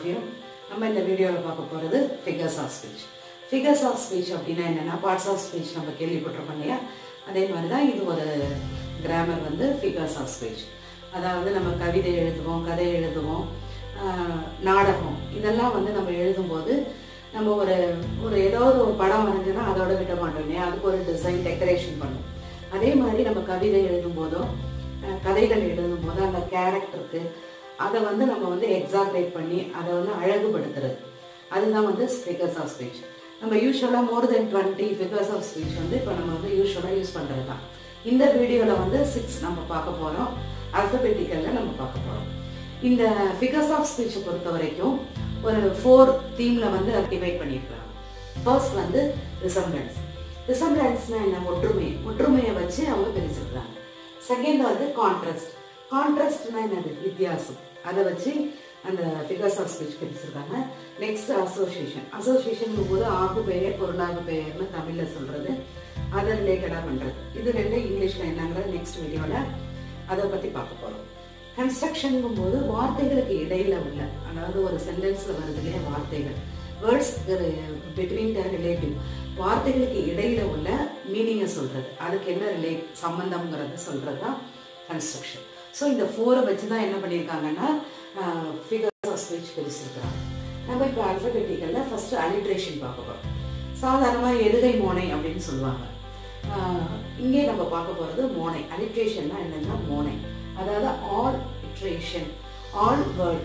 of you நம்ம இந்த வீடியோவில் பார்க்க போகிறது figures of speech figures of speech அப்படின்னா என்னென்னா பார்ட்ஸ் ஆஃப் ஸ்பீச் நம்ம கேள்விப்பட்டிருக்கோம் இல்லையா அதே மாதிரி தான் இது ஒரு கிராமர் வந்து ஃபிகர்ஸ் ஆஃப் ஸ்பீச் அதாவது நம்ம கவிதை எழுதுவோம் கதை எழுதுவோம் ஆஹ், நாடகம் இதெல்லாம் வந்து நம்ம எழுதும்போது நம்ம ஒரு ஒரு ஏதாவது ஒரு படம் வரைஞ்சோன்னா அதோட விட மாட்டோம் இல்லையா அதுக்கு ஒரு டிசைன் டெக்கரேஷன் பண்ணும் அதே மாதிரி நம்ம கவிதை எழுதும் போதோ அஹ், கதைகள் எழுதும் போதோ அந்த கேரக்டருக்கு அதை வந்து நம்ம வந்து எக்ஸாக்ரேட் பண்ணி அதை வந்து அழகுபடுத்துறது அதுதான் வந்து ஃபிகர்ஸ் ஆஃப் ஸ்பீச் நம்ம யூஸ்வலாக more than twenty figures of speech வந்து இப்போ நம்ம வந்து யூஸ்வலாக யூஸ் பண்ணுறது தான் இந்த வீடியோவில் வந்து சிக்ஸ் நம்ம பார்க்க போகிறோம் அல்பபெட்டிக்கலில் நம்ம பார்க்க போகிறோம் இந்த ஃபிகர்ஸ் ஆஃப் ஸ்பீச்சை பொறுத்த வரைக்கும் ஒரு ஃபோர் தீமில் வந்து டிவைட் பண்ணியிருக்காங்க ஃபர்ஸ்ட் வந்து ரிசம்பிளன்ஸ் ரிசம்பிளன்ஸ்னா என்ன ஒற்றுமை ஒற்றுமையை வச்சு அவங்க பிரிச்சிருக்காங்க செகண்ட் வந்து கான்ட்ராஸ்ட் கான்ட்ராஸ்ட்னா என்னது வித்தியாசம் அதை வச்சு அந்த ஃபிகர்ஸ் ஆஃப் ஸ்பீச் பிரிச்சிருக்காங்க நெக்ஸ்ட் அசோசியேஷன் அசோசியேஷன் போது ஆகு பெயர் பொருளாகு பெயர்னு தமிழில் சொல்றது அதை ரிலேட்டடாக பண்ணுறது இது ரெண்டு இங்கிலீஷில் என்னங்கிறது நெக்ஸ்ட் வீடியோவில் அதை பற்றி பார்க்க போகிறோம் கன்ஸ்ட்ரக்ஷனுங்கும் போது வார்த்தைகளுக்கு இடையில உள்ள அதாவது ஒரு சென்டென்ஸில் வருது இல்லையா வார்த்தைகள் வேர்ட்ஸ் பிட்வீன் த ரிலேட்டிவ் வார்த்தைகளுக்கு இடையில உள்ள மீனிங்கை சொல்றது அதுக்கு என்ன ரிலேட் சம்பந்தம்ங்கிறது சொல்றது தான் கன்ஸ்ட்ரக்ஷன் ஸோ இந்த ஃபோரை வச்சு தான் என்ன பண்ணியிருக்காங்கன்னா ஃபிகர்ஸ் ஆஃப் ஸ்பீச் பிரிச்சிருக்கிறாங்க நம்ம இப்போ அல்பபெட்டிக்கலில் ஃபர்ஸ்ட் அலிட்ரேஷன் பார்க்க போகிறோம் சாதாரணமாக எதுகை மோனை அப்படின்னு சொல்லுவாங்க ஆஹ் இங்கே நம்ம பார்க்க போகிறது மோனை அலிட்ரேஷன்னா என்னன்னா மோனை அதாவது alliteration all word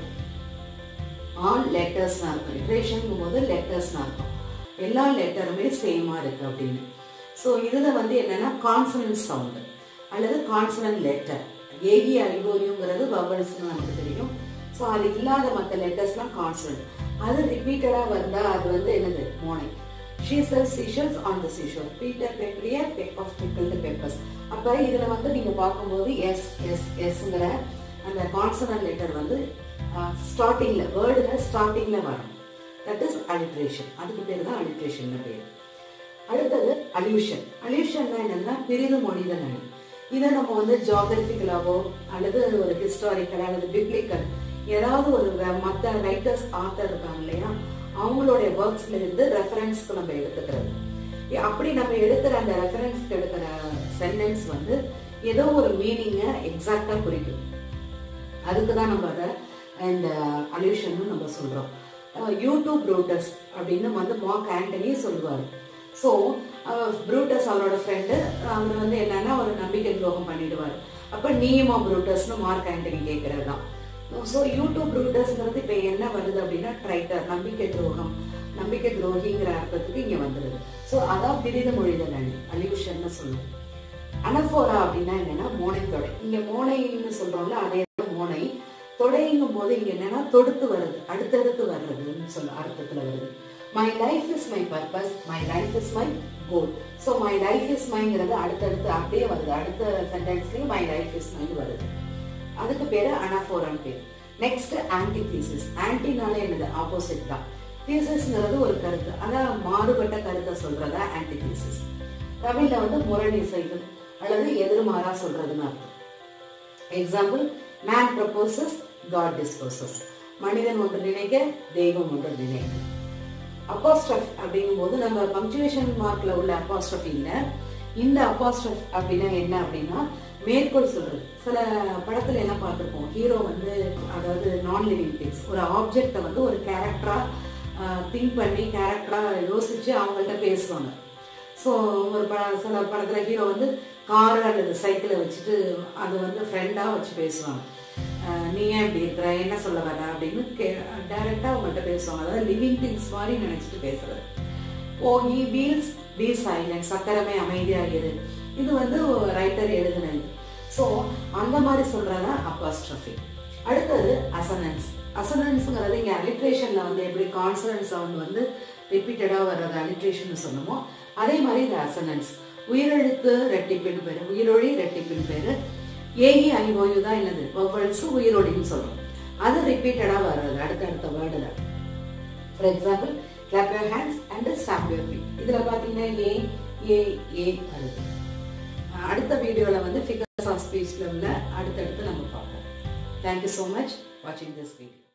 all லெட்டர்ஸ்னு அர்த்தம் இட்ரேஷன் போது லெட்டர்ஸ்னு அர்த்தம் எல்லா லெட்டருமே சேமாக இருக்கு அப்படின்னு ஸோ இதில் வந்து என்னன்னா கான்சனன்ட் சவுண்டு அல்லது கான்சனன்ட் லெட்டர் ஏகி ஐகோரியுங்கிறது வவல்ஸ்னு நமக்கு தெரியும் ஸோ அது இல்லாத மற்ற லெட்டர்ஸ்லாம் கான்சனன்ட் அது ரிப்பீட்டடாக வந்தால் அது வந்து என்னது மோனை she sell seashells on the seashore Peter Piper peck of pickled peppers அப்போ இதில் வந்து நீங்கள் பார்க்கும்போது எஸ் எஸ் எஸ்ங்கிற அந்த கான்சனன்ட் லெட்டர் வந்து ஸ்டார்டிங்கில் வேர்டில் ஸ்டார்டிங்கில் வரும் தட் இஸ் அலிட்ரேஷன் அதுக்கு பேர் தான் அலிட்ரேஷன் பேர் அடுத்தது அல்யூஷன் அல்யூஷன்னா என்னன்னா பிரிது மொழிதல் அணி இதை நம்ம வந்து ஜியாகிரபிக்கலாவோ அல்லது ஒரு ஹிஸ்டாரிக்கல் அல்லது பிப்ளிக்கல் ஏதாவது ஒரு மற்ற ரைட்டர்ஸ் ஆத்தர் இருக்காங்க இல்லையா அவங்களுடைய ஒர்க்ஸ்ல இருந்து ரெஃபரன்ஸ்க்கு நம்ம எடுத்துக்கிறது இ- அப்படி நம்ம எடுக்கிற அந்த ரெஃபரன்ஸ்க்கு எடுக்கிற சென்டென்ஸ் வந்து ஏதோ ஒரு மீனிங்கை எக்ஸாக்டா குறிக்கும் அதுக்கு தான் நம்ம அதை இந்த அல்யூஷன் நம்ம சொல்றோம் யூடியூப் ப்ரூட்டஸ் அப்படின்னு வந்து மார்க் ஆண்டனி சொல்லுவார் ஸோ ப்ரூட்டஸ் அவரோட ஃப்ரெண்டு அவர் வந்து என்னன்னா ஒரு நம்பிக்கை துரோகம் பண்ணிடுவார் அப்போ நீயுமா ப்ரூட்டஸ்னு மார்க் ஆண்டனி கேட்கறது தான் ஸோ யூடியூப் ப்ரூட்டஸ்ங்கிறது இப்போ என்ன வருது அப்படின்னா ட்ரைட்டர் நம்பிக்கை துரோகம் நம்பிக்கை துரோகிங்கிற அர்த்தத்துக்கு இங்கே வந்துடுது ஸோ அதான் பிரித மொழிதல் அணி அல்யூஷன்னு சொல்லுவோம் அனஃபோரா அப்படின்னா என்னன்னா மோனை தொடை இங்க மோனைன்னு சொல்றோம்ல அதே தான் மோனை தொடைங்கும் போது இங்க என்னன்னா தொடுத்து வருது அடுத்தடுத்து வர்றதுன்னு சொல்ல அர்த்தத்துல வருது my life is my purpose my life is my goal so my life is மைங்கிறது அடுத்தடுத்து அப்படியே வருது அடுத்த சென்டென்ஸ்லயும் மை லைஃப் இஸ் மைன்னு வருது அதுக்கு பேரு அனஃபோரான் பேர் நெக்ஸ்ட் ஆன்டி தீசிஸ் ஆன்டினால என்னது ஆப்போசிட் தான் தீசிஸ்ங்கிறது ஒரு கருத்து அதான் மாறுபட்ட கருத்தை சொல்றதா ஆன்டி தீசிஸ் தமிழ்ல வந்து முரண் இசைகள் அல்லது எதிர்மாறா சொல்றதுன்னு அர்த்தம் example man proposes God disposes மனிதன் ஒன்று நினைக்க தெய்வம் ஒன்று நினைக்க அப்பாஸ்ட்ரஃப் அப்படிங்கும்போது நம்ம பங்க்சுவேஷன் மார்க்ல உள்ள அப்பாஸ்ட்ரஃப் இல்ல இந்த அப்பாஸ்ட்ரஃப் அப்படின்னா என்ன அப்படின்னா மேற்கோள் சொல்றது சில படத்துல என்ன பார்த்திருப்போம் ஹீரோ வந்து அதாவது நான் லிவிங் திங்ஸ் ஒரு ஆப்ஜெக்டை வந்து ஒரு கேரக்டரா திங்க் பண்ணி கேரக்டரா யோசிச்சு அவங்கள்ட்ட பேசுவாங்க ஸோ ஒரு பட சில படத்தில் ஹீரோ வந்து கார் அல்லது சைக்கிளை வச்சுட்டு அது வந்து ஃப்ரெண்டாக வச்சு பேசுவாங்க அஹ் நீ ஏன் இப்படி இருக்கிற என்ன சொல்ல வர அப்படின்னு கே டைரெக்டாக அவங்கள்ட்ட பேசுவாங்க அதாவது லிவிங் திங்ஸ் மாதிரி நினச்சிட்டு பேசுறது oh he wheels be silent சக்கரமே அமைதியாகிரு இது வந்து ரைட்டர் எழுதுனது ஸோ அந்த மாதிரி சொல்றதா அப்பாஸ்ட்ரஃபி அடுத்தது அசனன்ஸ் அசனன்ஸ்ங்கிறது இங்கே அலிட்ரேஷனில் வந்து எப்படி கான்சனன்ட் சவுண்ட் வந்து ரிப்பீட்டடாக வர்றது அலிட்ரேஷன் சொன்னோமோ அதே மாதிரி இந்த அசனன்ஸ் உயிரெழுத்து ரெட்டிப்பின் பேரு உயிரொழி ரெட்டிப்பின் பேரு ஏஇ ஐஓயு தான் என்னது வவல்ஸ் உயிரொலின்னு சொல்றோம் அது ரிப்பீட்டடா வர்றது அடுத்தடுத்த வேர்டுல for example clap your hands and stamp your feet இதுல பாத்தீங்கன்னா ஏ ஏ ஏ வருது அடுத்த வீடியோல வந்து ஃபிகர்ஸ் ஆஃப் ஸ்பீச்ல உள்ள அடுத்தடுத்து நம்ம பார்ப்போம் தேங்க்யூ ஸோ மச் வாட்சிங் திஸ் வீடியோ